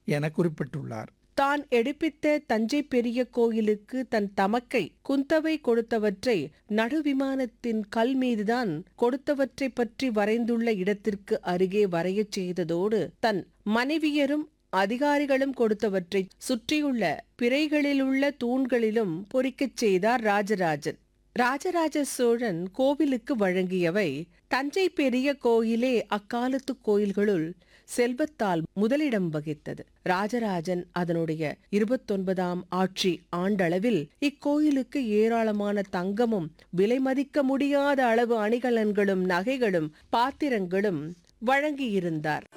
என குறிப்பிட்டுள்ளார் தான் எடுப்பித்த தஞ்சை பெரிய கோயிலுக்கு தன் தமக்கை குந்தவை கொடுத்தவற்றை நடுவிமானத்தின் கல் மீதுதான் கொடுத்தவற்றை பற்றி வரைந்துள்ள இடத்திற்கு அருகே வரையச் செய்ததோடு தன் மனைவியரும் அதிகாரிகளும் கொடுத்தவற்றை சுற்றியுள்ள பிறைகளிலுள்ள தூண்களிலும் பொறிக்கச் செய்தார் ராஜராஜன் ராஜராஜ சோழன் கோவிலுக்கு வழங்கியவை தஞ்சை பெரிய கோயிலே அக்காலத்து கோயில்களுள் செல்வத்தால் முதலிடம் வகித்தது ராஜராஜன் அதனுடைய இருபத்தொன்பதாம் ஆட்சி ஆண்டளவில் இக்கோயிலுக்கு ஏராளமான தங்கமும் விலை மதிக்க முடியாத அளவு அணிகலன்களும் நகைகளும் பாத்திரங்களும் வழங்கியிருந்தார்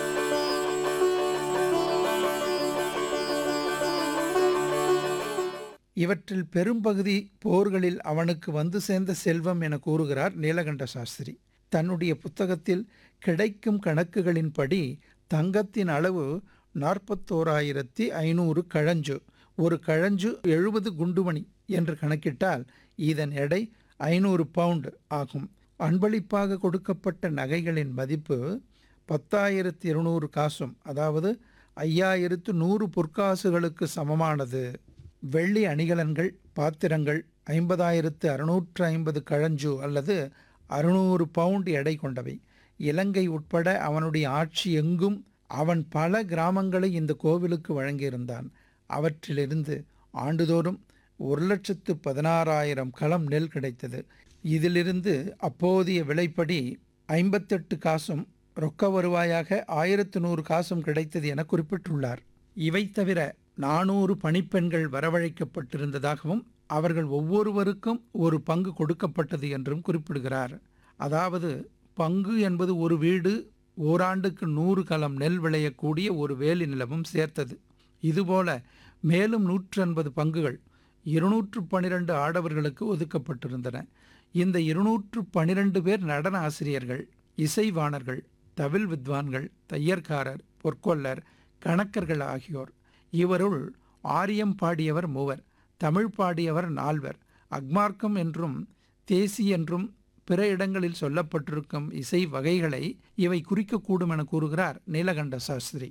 இவற்றில் பெரும்பகுதி போர்களில் அவனுக்கு வந்து சேர்ந்த செல்வம் என கூறுகிறார் நீலகண்ட சாஸ்திரி தன்னுடைய புத்தகத்தில் கிடைக்கும் கணக்குகளின்படி தங்கத்தின் அளவு நாற்பத்தோராயிரத்தி ஐநூறு கழஞ்சு ஒரு கழஞ்சு எழுபது குண்டுமணி என்று கணக்கிட்டால் இதன் எடை ஐநூறு பவுண்ட் ஆகும் அன்பளிப்பாக கொடுக்கப்பட்ட நகைகளின் மதிப்பு பத்தாயிரத்தி இருநூறு காசும் அதாவது ஐயாயிரத்து நூறு பொற்காசுகளுக்கு சமமானது வெள்ளி அணிகலன்கள் பாத்திரங்கள் ஐம்பதாயிரத்து அறுநூற்று ஐம்பது கழஞ்சு அல்லது அறுநூறு பவுண்ட் எடை கொண்டவை இலங்கை உட்பட அவனுடைய ஆட்சி எங்கும் அவன் பல கிராமங்களை இந்த கோவிலுக்கு வழங்கியிருந்தான் அவற்றிலிருந்து ஆண்டுதோறும் ஒரு லட்சத்து பதினாறாயிரம் களம் நெல் கிடைத்தது இதிலிருந்து அப்போதைய விலைப்படி ஐம்பத்தெட்டு காசும் ரொக்க வருவாயாக ஆயிரத்து நூறு காசும் கிடைத்தது என குறிப்பிட்டுள்ளார் இவை தவிர நானூறு பணிப்பெண்கள் வரவழைக்கப்பட்டிருந்ததாகவும் அவர்கள் ஒவ்வொருவருக்கும் ஒரு பங்கு கொடுக்கப்பட்டது என்றும் குறிப்பிடுகிறார் அதாவது பங்கு என்பது ஒரு வீடு ஓராண்டுக்கு நூறு கலம் நெல் விளையக்கூடிய ஒரு வேலி நிலமும் சேர்த்தது இதுபோல மேலும் நூற்று ஐம்பது பங்குகள் இருநூற்று பனிரெண்டு ஆடவர்களுக்கு ஒதுக்கப்பட்டிருந்தன இந்த இருநூற்று பனிரெண்டு பேர் நடன ஆசிரியர்கள் இசைவாணர்கள் தவில் வித்வான்கள் தையற்காரர் பொற்கொல்லர் கணக்கர்கள் ஆகியோர் இவருள் ஆரியம் பாடியவர் மூவர் தமிழ் பாடியவர் நால்வர் அக்மார்க்கம் என்றும் தேசி என்றும் பிற இடங்களில் சொல்லப்பட்டிருக்கும் இசை வகைகளை இவை குறிக்கக்கூடும் என கூறுகிறார் நீலகண்ட சாஸ்திரி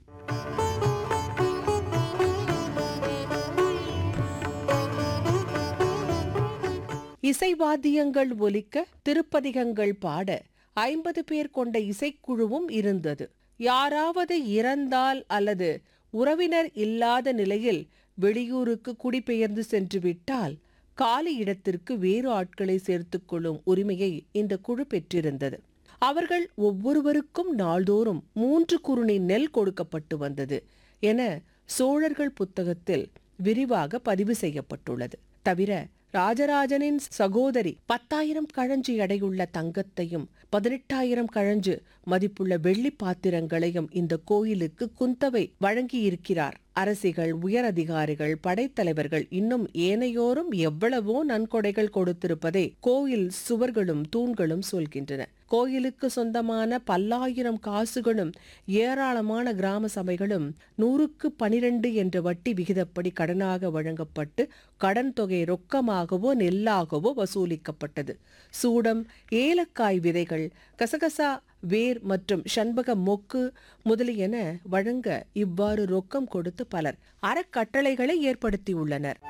இசைவாத்தியங்கள் ஒலிக்க திருப்பதிகங்கள் பாட ஐம்பது பேர் கொண்ட இசைக்குழுவும் இருந்தது யாராவது இறந்தால் அல்லது உறவினர் இல்லாத நிலையில் வெளியூருக்கு குடிபெயர்ந்து சென்று விட்டால் காலி இடத்திற்கு வேறு ஆட்களை சேர்த்துக் கொள்ளும் உரிமையை இந்த குழு பெற்றிருந்தது அவர்கள் ஒவ்வொருவருக்கும் நாள்தோறும் மூன்று குருணி நெல் கொடுக்கப்பட்டு வந்தது என சோழர்கள் புத்தகத்தில் விரிவாக பதிவு செய்யப்பட்டுள்ளது தவிர ராஜராஜனின் சகோதரி பத்தாயிரம் கழஞ்சு எடையுள்ள தங்கத்தையும் பதினெட்டாயிரம் கழஞ்சு மதிப்புள்ள வெள்ளி பாத்திரங்களையும் இந்த கோயிலுக்கு குந்தவை வழங்கியிருக்கிறார் அரசிகள் உயரதிகாரிகள் படைத்தலைவர்கள் இன்னும் ஏனையோரும் எவ்வளவோ நன்கொடைகள் கொடுத்திருப்பதை கோயில் சுவர்களும் தூண்களும் சொல்கின்றன கோயிலுக்கு சொந்தமான பல்லாயிரம் காசுகளும் ஏராளமான கிராம சபைகளும் நூறுக்கு பனிரெண்டு என்ற வட்டி விகிதப்படி கடனாக வழங்கப்பட்டு கடன் தொகை ரொக்கமாகவோ நெல்லாகவோ வசூலிக்கப்பட்டது சூடம் ஏலக்காய் விதைகள் கசகசா வேர் மற்றும் சண்பக மொக்கு முதலியன வழங்க இவ்வாறு ரொக்கம் கொடுத்து பலர் அறக்கட்டளைகளை ஏற்படுத்தியுள்ளனர்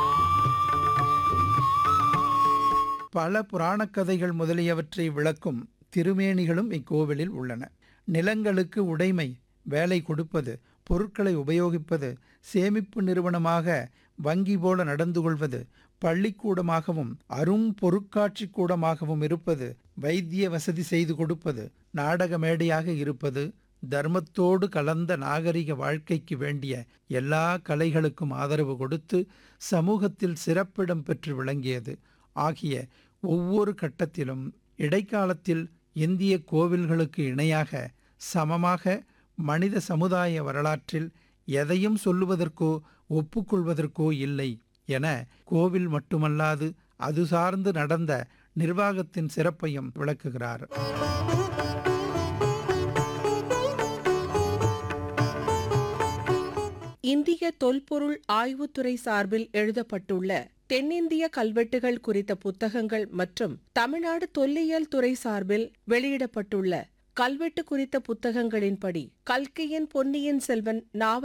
பல புராணக் கதைகள் முதலியவற்றை விளக்கும் திருமேனிகளும் இக்கோவிலில் உள்ளன நிலங்களுக்கு உடைமை வேலை கொடுப்பது பொருட்களை உபயோகிப்பது சேமிப்பு நிறுவனமாக வங்கி போல நடந்து கொள்வது பள்ளிக்கூடமாகவும் அரும் பொருட்காட்சி கூடமாகவும் இருப்பது வைத்திய வசதி செய்து கொடுப்பது நாடக மேடையாக இருப்பது தர்மத்தோடு கலந்த நாகரிக வாழ்க்கைக்கு வேண்டிய எல்லா கலைகளுக்கும் ஆதரவு கொடுத்து சமூகத்தில் சிறப்பிடம் பெற்று விளங்கியது ஆகிய ஒவ்வொரு கட்டத்திலும் இடைக்காலத்தில் இந்திய கோவில்களுக்கு இணையாக சமமாக மனித சமுதாய வரலாற்றில் எதையும் சொல்லுவதற்கோ ஒப்புக்கொள்வதற்கோ இல்லை என கோவில் மட்டுமல்லாது அது சார்ந்து நடந்த நிர்வாகத்தின் சிறப்பையும் விளக்குகிறார் இந்திய தொல்பொருள் ஆய்வுத்துறை சார்பில் எழுதப்பட்டுள்ள தென்னிந்திய கல்வெட்டுகள் குறித்த புத்தகங்கள் மற்றும் தமிழ்நாடு தொல்லியல் துறை சார்பில் வெளியிடப்பட்டுள்ள கல்வெட்டு குறித்த புத்தகங்களின்படி கல்கியின் பொன்னியின் செல்வன் நாவல்